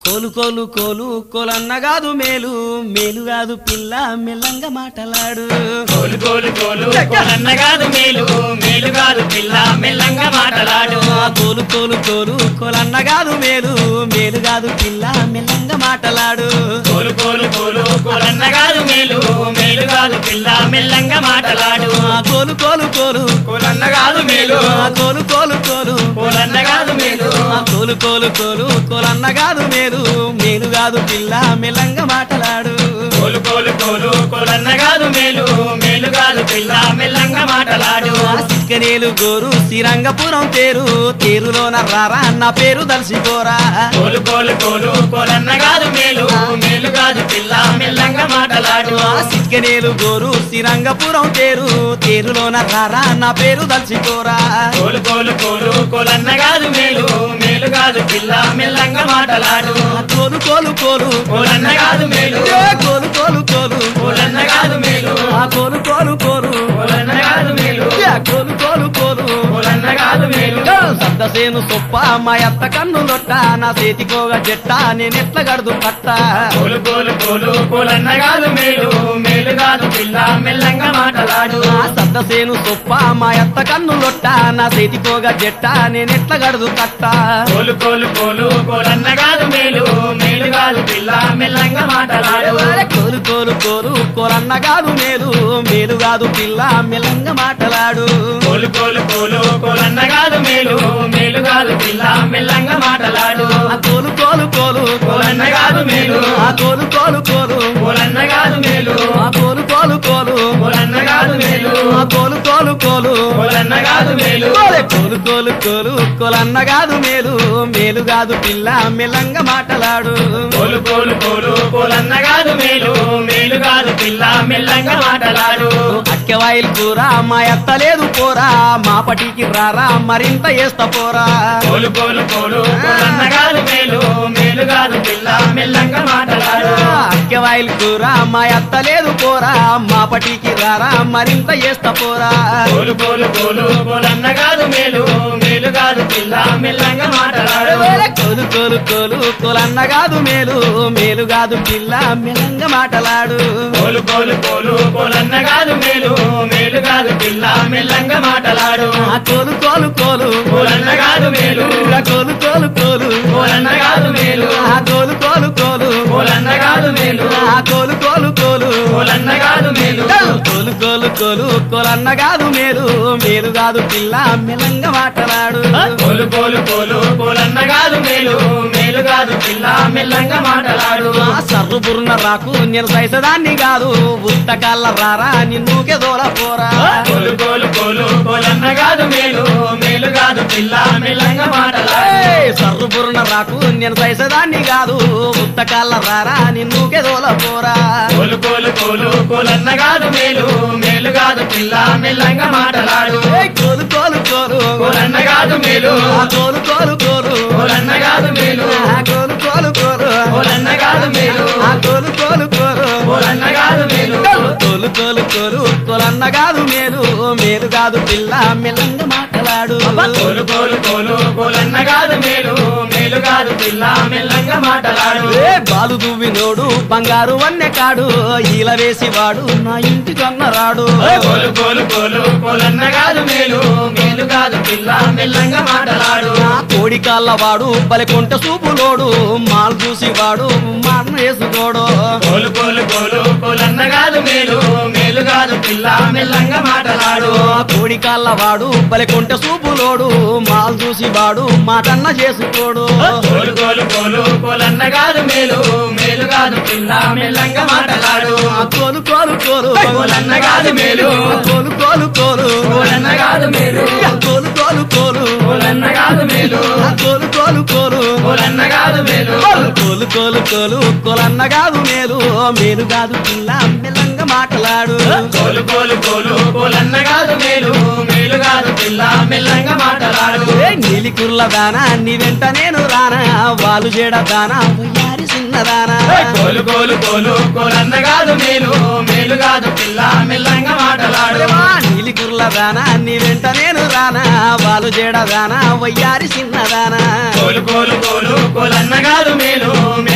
కోలు కోలు కోలు కోలన్న కాదు మేలు మేలు కాదు పిల్ల మెల్లంగా మాటలాడు కోలు కోలు కోలు కోలన్న కాదు మేలు మేలు కాదు పిల్ల మెల్లంగా మాటలాడు ఆ కోలు కోలు కోలు కోలన్న కాదు మేలు మేలు కాదు పిల్ల మెల్లంగా మాటలాడు కోలు కోలు కోలు కోలన్న కాదు మేలు మేలు కాదు పిల్ల మెల్లంగా మాటలాడు ఆ కోలు కోలు కోలు కోలన్న కాదు మేలు ఆ కోలు కోలు కోలు కోలన్న కాదు మేలు ఆ కోలు కోలు కోలు కోలన్న కాదు మేలు మేలు కాదు పిల్ల మెల్లంగా మాటలాడు కోలు కోలు కోలు కోలన్న కాదు మేలు మేలు కాదు పిల్ల మెల్లంగా మాటలాడు ఆ సిక్కనేలు గోరు శ్రీరంగపురం తేరు తేరులోన రారా నా పేరు దర్శిపోరా కోలు కోలు కోలు కోలన్న కాదు మేలు మేలు కాదు పిల్ల మెల్లంగా మాటలాడు ఆ సిక్కనేలు గోరు శ్రీరంగపురం తేరు తేరులోన రారా నా పేరు దర్శిపోరా కోలు కోలు కోలు కోలన్న కాదు మేలు మేలు కాదు పిల్ల మెల్లంగా మాటలాడు ఆ కోలు కోలు కోలు కోలన్న కాదు మేలు ఏ కోలు కోలు కోలు కోలన్న కాదు మేలు ఆ కోలు కోలు కోలు కోలన్న కాదు మేలు ఏ కోలు కోలు కోలు కోలన్న కాదు మేలు సద్దసేను సొప్ప మా అత్త కన్ను లొట్ట నా చేతికోగ చెట్ట నేనెట్ల గడుదు పట్ట కోలు కోలు కోలు కోలన్న కాదు మేలు మేలు కాదు పిల్ల మెల్లంగా మాటలాడు ఆ సద్దసేను సొప్ప మా అత్త కన్ను లొట్ట నా చేతికోగ జట్ట నేనెట్ల గడుదు కట్ట కోలు కోలు కోలు కోలన్న కాదు మేలు మేలు కాదు పిల్ల మెల్లంగా మాటలాడు కోలు కోలు కోలు కోరన్న కాదు మేలు మేలు కాదు పిల్ల మెల్లంగా మాటలాడు కోలు కోలు కోలు కోలన్న కాదు మేలు మేలు కాదు పిల్ల మెల్లంగా మాటలాడు ఆ కోలు కోలు కోలు కోలన్న కాదు మేలు ఆ కోలు కోలు కోలు కోలన్న కాదు మేలు ఆ కోలు కోలు కోలు కోలన్న కాదు మేలు ఆ కోలు కోలు కోలు కోలన్న కాదు మేలు కోలే కోలు కోలు కోలు కోలన్న కాదు మేలు మేలు కాదు పిల్ల మెల్లంగా మాటలాడు కోలు కోలు కోలు కోలన్న కాదు మేలు మేలు కాదు పిల్ల మెల్లంగా మాటలాడు అక్కెవాయిల్ కూర మా ఎత్త లేదు పోరా మా పటికి రారా మరింత వేస్తా పోరా కోలు కోలు కోలు కోలన్న కాదు మేలు మేలు కాదు పిల్ల మెల్లంగా మాటలాడు అక్కెవాయిల్ కూర మా ఎత్త లేదు పోరా మా పటికి రారా మరింత వేస్తా పోరా కోలు కోలు కోలు కోలన్న కాదు మేలు మేలు కాదు పిల్ల మెల్లంగా మాటలాడు కోలు కోలు కోలు కోలన్న కాదు మేలు మేలు కాదు పిల్ల మెల్లంగా మాటలాడు కోలు కోలు కోలు కోలన్న కాదు మేలు మేలు కాదు పిల్ల మెల్లంగా మాటలాడు ఆ కోలు కోలు కోలు కోలన్న కాదు మేలు ఆ కోలు కోలు కోలు కోలన్న కాదు మేలు ఆ కోలు కోలు కోలు కోలన్న కాదు మేలు ఆ కోలు కోలు కోలు కోలన్న కాదు మేలు కోలు కోలు కోలు కోలన్న కాదు మేలు మేలు కాదు పిల్ల మెల్లంగా మాటలాడు కోలు కోలు కోలు కోలన్న కాదు మేలు మేలు కాదు పిల్ల మెల్లంగా మాటలాడు ఆ సర్రు బుర్న రాకు నేను సైసదాన్ని కాదు ఉత్తకాళ్ళ రారా నిన్నుకే దూర పోరా కోలు కోలు కోలు కోలన్న కాదు మేలు మేలు కాదు పిల్ల మెల్లంగా మాటలాడు ఏయ్, సర్రు బుర్న రాకు నేను సైసదాన్ని కాదు ఉత్తకాళ్ళ రారా నిన్నుకే దూర పోరా కోలు కోలు కోలు కోలన్న కాదు మేలు మేలు కాదు పిల్ల మెల్లంగా మాటలాడు ఏయ్, కోలు కోలు కోలు కోలన్న కాదు మేలు ఆ కోలు కోలు కోలు కోలన్న కాదు మేలు ఆ కోలు కోలు కోలు కోలన్న కాదు మేలు ఆ కోలు కోలు కోలు కోలన్న కాదు మేలు కోలు కోలు కోలు కోలన్న కాదు మేలు మేలు కాదు పిల్ల మెల్లంగా మాటలాడు కోలు కోలు కోలు కోలన్న కాదు మేలు మేలు కాదు పిల్ల మెల్లంగా మాటలాడు ఏ బాలు దువ్వినోడు బంగారు వన్నె కాడు ఈల వేసి వాడు నా ఇంటి రాడు కోలు కోలు కోలు కోలన్న కాదు మేలు మేలు కాదు పిల్ల మెల్లంగా మాటలాడు నా కోడి కాళ్ళ వాడు బలికొంట సూపులోడు మాల్ చూసి వాడు మాటను వేసుకోడు కోలు కోలు కోలు కోలన్న కాదు మేలు మేలు కాదు పిల్ల మెల్లంగా మాటలాడు ఆ కోడి కాళ్ళ వాడు బలికొంట సూపులోడు మాల్ చూసి వాడు మాటన్న చేసుకోడు కోలు కోలు కోలు కోలన్న కాదు మేలు మేలు కాదు పిల్ల మెల్లంగా మాటలాడు ఆ కోలు కోలు కోలు కోలన్న కాదు మేలు ఆ కోలు కోలు కోలు కోలన్న కాదు మేలు ఆ కోలు కోలు కోలు కోలన్న కాదు మేలు ఆ కోలు కోలు కోలు కోలన్న కాదు మేలు కోలు కోలు కోలు కోలన్న కాదు మేలు మేలు కాదు పిల్ల మెల్లంగా మాటలాడు కోలు కోలు కోలు కోలన్న కాదు మేలు మేలు కాదు పిల్ల మెల్లంగా మాటలాడు ఏ నీలి కుర్ల దానా నీ వెంట నేను రానా వాళ్ళు చేడ దానా ఉయ్యారి చిన్నదానా కోలు కోలు కోలు కోలన్న కాదు మేలు మేలు కాదు పిల్ల మెల్లంగా మాటలాడు దేవా, నీలి కుర్ల దానా నీ వెంట నేను రానా వాళ్ళు చేడ దానా వయ్యారి చిన్నదానా కోలు కోలు కోలు కోలన్న కాదు మేలు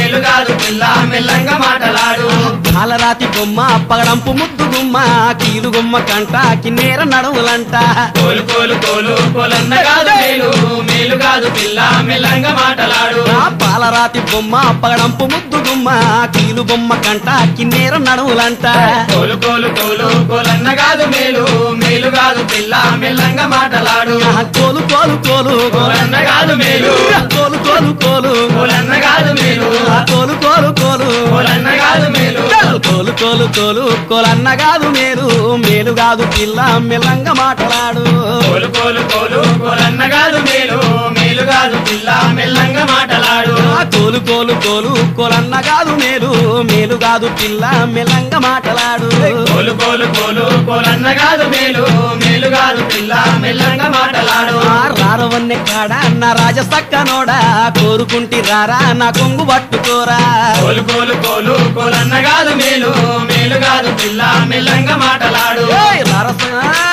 పిల్ల మెల్లంగా మాటలాడు కాలరాతి బొమ్మ పగడంపు ముద్దు గుమ్మ కీలు గుమ్మ కంట కిన్నేర నడుములంట కోలు కోలు కోలు కోలన్న కాదు మేలు మేలు కాదు పిల్ల మెల్లంగా మాటలాడు ఆ పాలరాతి బొమ్మ పగడంపు ముద్దు గుమ్మ కీలు బొమ్మ కంట కిన్నేర నడుములంట కోలు కోలు కోలు కోలన్న కాదు మేలు మేలు కాదు పిల్ల మెల్లంగా మాటలాడు ఆ కోలు కోలు కోలు కోలన్న కాదు మేలు కోలు కోలు కోలు కోలన్న కాదు మేలు ఆ కోలు కోలు కోలు కోలన్న కాదు మేలు కోలు కోలు కోలు కోలన్న కాదు మేలు మేలు కాదు పిల్ల మెల్లంగా మాట్లాడు కోలు కోలు కోలు కోలన్న కాదు మేలు మేలు కాదు పిల్ల మెల్లంగా మాటలాడు ఆ కోలు కోలు కోలు కోలన్న కాదు మేలు మేలు కాదు పిల్ల మెల్లంగా మాట్లాడు కోలు కోలు కోలు కోలన్న కాదు మేలు మేలు కాదు పిల్ల మెల్లంగా మాటలాడు ఆ రారవన్నె కాడ నా రాజసక్క నోడా కోరుకుంటి రారా నా కొంగు పట్టుకోరా కోలు కోలు కోలు కోలన్న కాదు మేలు మేలు కాదు పిల్ల మెల్లంగా మాటలాడు ఏయ్ రారస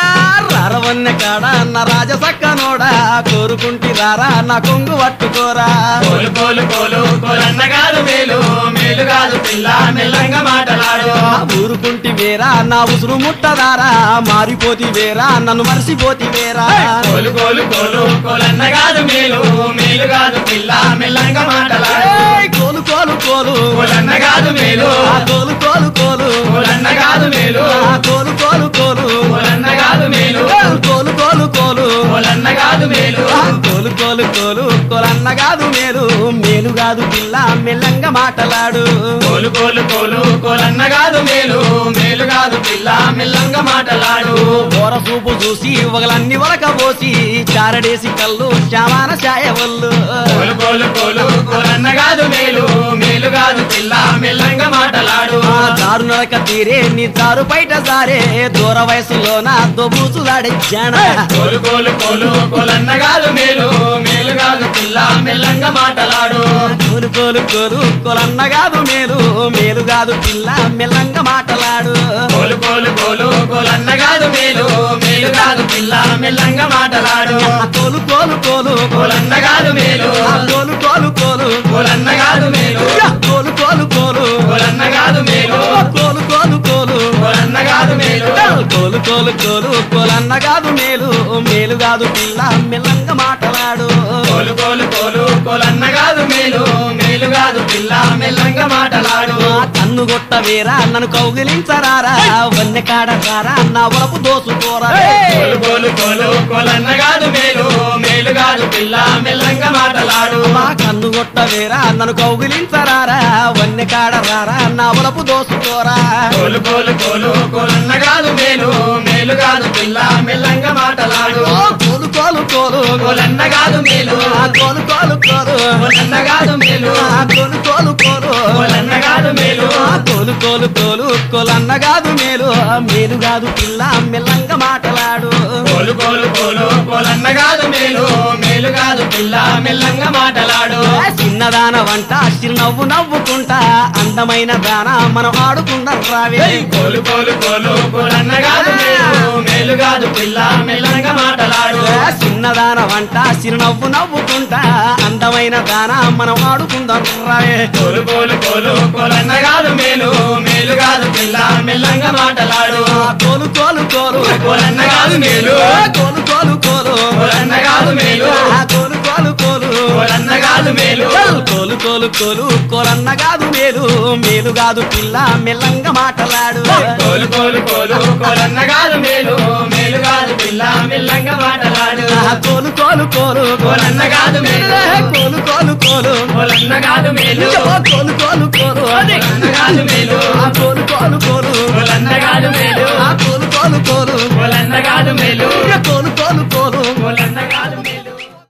రారవన్నె కాడ నా రాజసక్క నోడా కోరుకుంటి రారా నా కొంగు పట్టుకోరా కోలు కోలు కోలు కోలన్న కాదు మేలు మేలు కాదు పిల్ల మెల్లంగా మాటలాడు ఆ ఊరుకుంటి వేరా నా ఉసురు ముట్టదారా మారిపోతి వేరా నన్ను మరిసిపోతి వేరా కోలు కోలు కోలు కోలన్న కాదు మేలు మేలు కాదు పిల్ల మెల్లంగా మాటలాడు ఏయ్ కోలు కోలు కోలు కోలన్న కాదు మేలు ఆ కోలు కోలు కోలు కోలన్న కాదు మేలు ఆ కోలు కోలు కోలు కోలన్న కాదు మేలు కోలు కోలు కోలు కోలన్న కాదు మేలు ఆ కోలు కోలు కోలు కోలన్న కాదు మేలు మేలు కాదు పిల్ల మెల్లంగా మాటలాడు కోలు కోలు కోలు కోలన్న కాదు మేలు మేలు కాదు పిల్ల మెల్లంగా మాటలాడు ఓర చూపు చూసి ఒకలన్ని వరక పోసి చారడేసి కళ్ళు శ్యామాన ఛాయవల్లు కోలు కోలు కోలు కోలన్న కాదు మేలు మేలు కాదు పిల్ల మెల్లంగా మాటలాడు ఆ దారు నడక తీరే నీ దారు బయట సారే దూర వయసులోన దొబూసులాడిచ్చాన కోలు కోలు కోలు కోలన్న కాదు మేలు మేలు కాదు పిల్ల మెల్లంగా మాటలాడు కోలు కోలు కోలు కొలన్న కాదు మేలు మేలు కాదు పిల్ల మెల్లంగా మాటలాడు కోలు కోలు కోలు కోలన్న కాదు మేలు మేలు కాదు పిల్ల మెల్లంగా మాటలాడు ఆ కోలు కోలు కోలు కోలన్న కాదు మేలు ఆ కోలు కోలు కోలు కోలన్న కాదు మేలు యా, కోలు కోలు కోలు కోలన్న కాదు మేలు ఆ కోలు కోలు కోలు కోలన్న కాదు మేలు కోలు కోలు కోలు కోలన్న కాదు మేలు మేలు కాదు పిల్ల మెల్లంగా మాటలాడు కోలు కోలు కోలు కోలన్న కాదు మేలు మేలు కాదు పిల్ల మెల్లంగా మాటలాడు ఆ కన్ను గొట్ట వేరా నన్ను కౌగిలించరారా వన్నె కాడ రారా నా వరపు దోసుకోరా కోలు కోలు కోలు కోలన్న కాదు మేలు మేలు కాదు పిల్ల మెల్లంగా మాటలాడు మా కన్ను గొట్ట వేరా నన్ను కౌగిలించరారా వన్నె కాడ రారా నా వరపు దోసుకోరా కోలు కోలు కోలు కోలన్న కాదు మేలు మేలు కాదు పిల్ల మెల్లంగా మాటలాడు ఓ కోలు కోలు కోలు కోలన్న కాదు మేలు ఆ కోలు కోలు కోలు కోలన్న కాదు మేలు ఆ కోలు కోలు కోలు కోలన్న కాదు మేలు ఆ కోలు కోలు కోలు కోలన్న కాదు మేలు మేలు కాదు పిల్ల మెల్లంగా మాటలాడు కోలు కోలు కోలు కోలన్న కాదు మేలు మేలు కాదు పిల్ల మెల్లంగా మాటలాడు ఆ చిన్నదాన వంట చిరునవ్వు నవ్వుకుంటా అందమైన దాన మనం ఆడుకుందాం రావే కోలు కోలు కోలు కోలన్న కాదు మేలు మేలు కాదు పిల్ల మెల్లంగా మాటలాడు ఆ చిన్నదాన వంట చిరునవ్వు నవ్వుకుంటా అందమైన దాన మనం ఆడుకుందాం రావే కోలు కోలు కోలు కోలన్న కాదు మేలు మేలు కాదు పిల్ల మెల్లంగా మాటలాడు ఆ కోలు కోలు కోలు కోలన్న కాదు మేలు ఆ కోలు కోలు కోలు కోలన్న కాదు మేలు ఆ కోలు కోలు కోలు కోలన్న కాదు మేలు కోలు కోలు కోలు కోలన్న కాదు మేలు మేలు కాదు పిల్ల మెల్లంగా మాటలాడు కోలు కోలు కోలు కోలన్న కాదు మేలు మేలు కాదు పిల్ల మెల్లంగా మాటలాడు ఆ కోలు కోలు కోలు కోలన్న కాదు మేలు కోలు కోలు కోలు కోలన్న కాదు మేలు ఓ కోలు కోలు కోలు కోలన్న కాదు మేలు ఆ కోలు కోలు కోలు కోలన్న కాదు మేలు ఆ కోలు కోలు కోలు కోలన్న కాదు మేలు కోలు కోలు కోలు